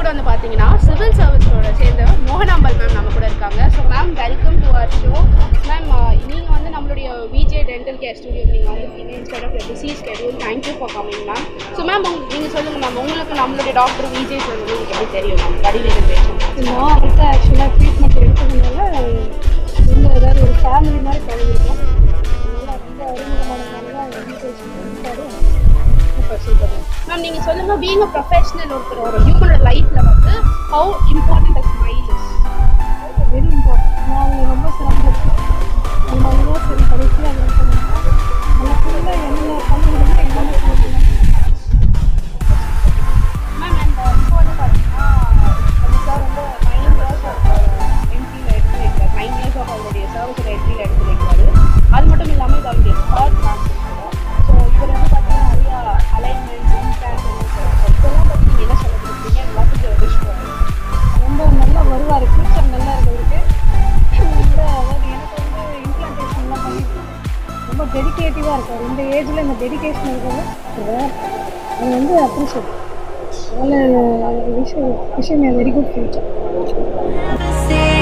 வந்து பார்த்தீங்கன்னா சிவில் சர்வீஸோட சேர்ந்த மோகனாம்பல் மேம் நம்ம கூட இருக்காங்க so ma'am welcome to our show ma'am நீங்கள் வந்து நம்மளுடைய விஜே டென்டல் கேர் ஸ்டுடியோ நீங்கள் வந்து instead of disease schedule thank you for coming ma'am so ma'am நீங்கள் சொல்லுங்கள் மேம் உங்களுக்கு நம்மளுடைய டாக்டர் விஜய் சார் வந்து உங்களுக்கு எப்படி தெரியும் மேம் வடிவேலு பேசும் நான் அவர்கிட்ட ஆக்சுவலாக ட்ரீட்மெண்ட் எடுத்ததுனால இந்த ஏதாவது ஒரு ஃபேமிலி மாதிரி பழகிருக்கோம் அதனால ரொம்ப அறிமுகமானதுனால தான் எஜுகேஷன் இருக்காரு சூப்பர் சூப்பர் மேம் நீங்கள் சொல்லுங்கள் பீங் அ ப்ரொஃபஷனல் ஒருத்தர் ஒரு ஹியூமனோட லைஃப்பில் வந்து how important a smile is very important நான் அவங்க ரொம்ப சிரமப்பட்டேன் அதனால தான் சரி கடைசி அதை சொன்னேன் நமக்குள்ள என்ன பண்ணுறதுன்னு எல்லாமே சொல்லுவேன் மேம் அண்ட் இப்போ வந்து பார்த்தீங்கன்னா நம்ம சார் வந்து நைன் இயர்ஸ் ஆஃப் என்ட்ரியில் எடுத்து வைக்கிறார் நைன் இயர்ஸ் ஆஃப் அவருடைய சர்வீஸில் என்ட்ரியில் எடுத்து வைக்கிறாரு அது மட்டும் இல்லாமல் இது அவருடைய தேர்ட் ட்ரான்ஸ்ஃபர் ஸோ இவர் வந்து பார்த்தீங்கன்னா நிறையா அலைன்மெண்ட்ஸ் இன்ஸ்டான்ஸ் இதெல்லாம் பற்றி நீங்கள் என்ன சொல்ல கொடுப்பீங்க எல்லாத்துக்கும் விஷ் பண்ணுங்க ரொம்ப நல்லா வருவார் ஃபியூச்சர் நல்லா இருக்கிறதுக்கு இல்லை அதாவது எனக்கு வந்து இம்ப்ளான்டேஷன்லாம் பண்ணிட்டு ரொம்ப டெடிகேட்டிவாக இருக்கார் இந்த ஏஜில் இந்த டெடிகேஷன் இருக்கிறது அது வந்து அப்ரிஷியேட் அதனால் விஷயம் விஷயம் வெரி குட் ஃபியூச்சர் say